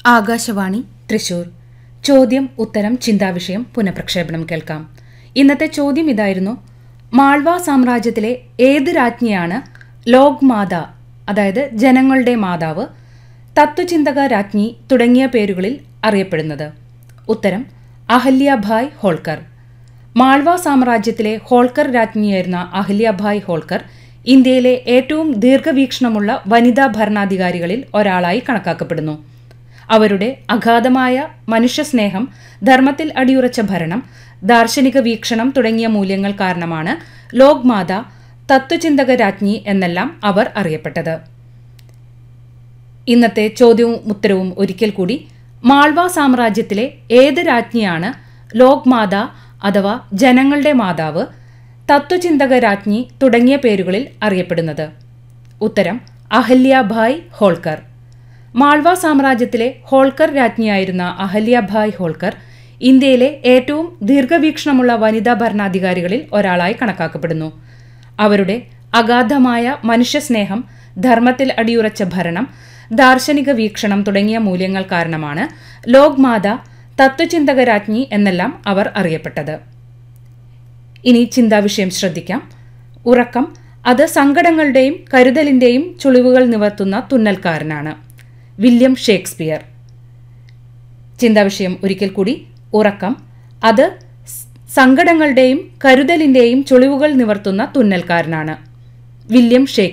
ആകാശവാണി തൃശൂർ ചോദ്യം ഉത്തരം ചിന്താവിഷയം പുനഃപ്രക്ഷേപണം കേൾക്കാം ഇന്നത്തെ ചോദ്യം ഇതായിരുന്നു മാൾവ സാമ്രാജ്യത്തിലെ ഏത് രാജ്ഞിയാണ് ലോക്മാത അതായത് ജനങ്ങളുടെ മാതാവ് തത്വചിന്തക രാജ്ഞി തുടങ്ങിയ പേരുകളിൽ അറിയപ്പെടുന്നത് ഉത്തരം അഹല്യാഭായ് ഹോൾക്കർ മാൾവ സാമ്രാജ്യത്തിലെ ഹോൾക്കർ രാജ്ഞിയായിരുന്ന അഹല്യാഭായ് ഹോൾക്കർ ഇന്ത്യയിലെ ഏറ്റവും ദീർഘവീക്ഷണമുള്ള വനിതാ ഭരണാധികാരികളിൽ ഒരാളായി കണക്കാക്കപ്പെടുന്നു അവരുടെ അഗാധമായ മനുഷ്യസ്നേഹം ധർമ്മത്തിൽ അടിയുറച്ച ഭരണം ദാർശനിക വീക്ഷണം തുടങ്ങിയ മൂല്യങ്ങൾ കാരണമാണ് ലോക്മാത തത്വചിന്തക രാജ്ഞി എന്നെല്ലാം അവർ അറിയപ്പെട്ടത് ഇന്നത്തെ ചോദ്യവും ഉത്തരവും ഒരിക്കൽ കൂടി മാൾവ സാമ്രാജ്യത്തിലെ ഏത് രാജ്ഞിയാണ് ലോക്മാത അഥവാ ജനങ്ങളുടെ മാതാവ് തത്വചിന്തക രാജ്ഞി തുടങ്ങിയ പേരുകളിൽ അറിയപ്പെടുന്നത് ഉത്തരം അഹല്യാഭായ് ഹോൾക്കർ മാൾവ സാമ്രാജ്യത്തിലെ ഹോൾക്കർ രാജ്ഞിയായിരുന്ന അഹല്യാഭായ് ഹോൾക്കർ ഇന്ത്യയിലെ ഏറ്റവും ദീർഘവീക്ഷണമുള്ള വനിതാ ഭരണാധികാരികളിൽ ഒരാളായി കണക്കാക്കപ്പെടുന്നു അവരുടെ അഗാധമായ മനുഷ്യസ്നേഹം ധർമ്മത്തിൽ അടിയുറച്ച ഭരണം ദാർശനിക വീക്ഷണം തുടങ്ങിയ മൂല്യങ്ങൾ കാരണമാണ് ലോക്മാത തത്വചിന്തക രാജ്ഞി എന്നെല്ലാം അവർ അറിയപ്പെട്ടത് ഇനി ചിന്താവിഷയം ശ്രദ്ധിക്കാം ഉറക്കം അത് സങ്കടങ്ങളുടെയും കരുതലിന്റെയും ചുളിവുകൾ നിവർത്തുന്ന തുന്നൽക്കാരനാണ് വില്യം ഷേക്സ്പിയർ ചിന്താവിഷയം ഒരിക്കൽ കൂടി ഉറക്കം അത് സങ്കടങ്ങളുടെയും കരുതലിന്റെയും ചുളിവുകൾ നിവർത്തുന്ന തുന്നൽക്കാരനാണ് വില്യം ഷേക്സ്പിയർ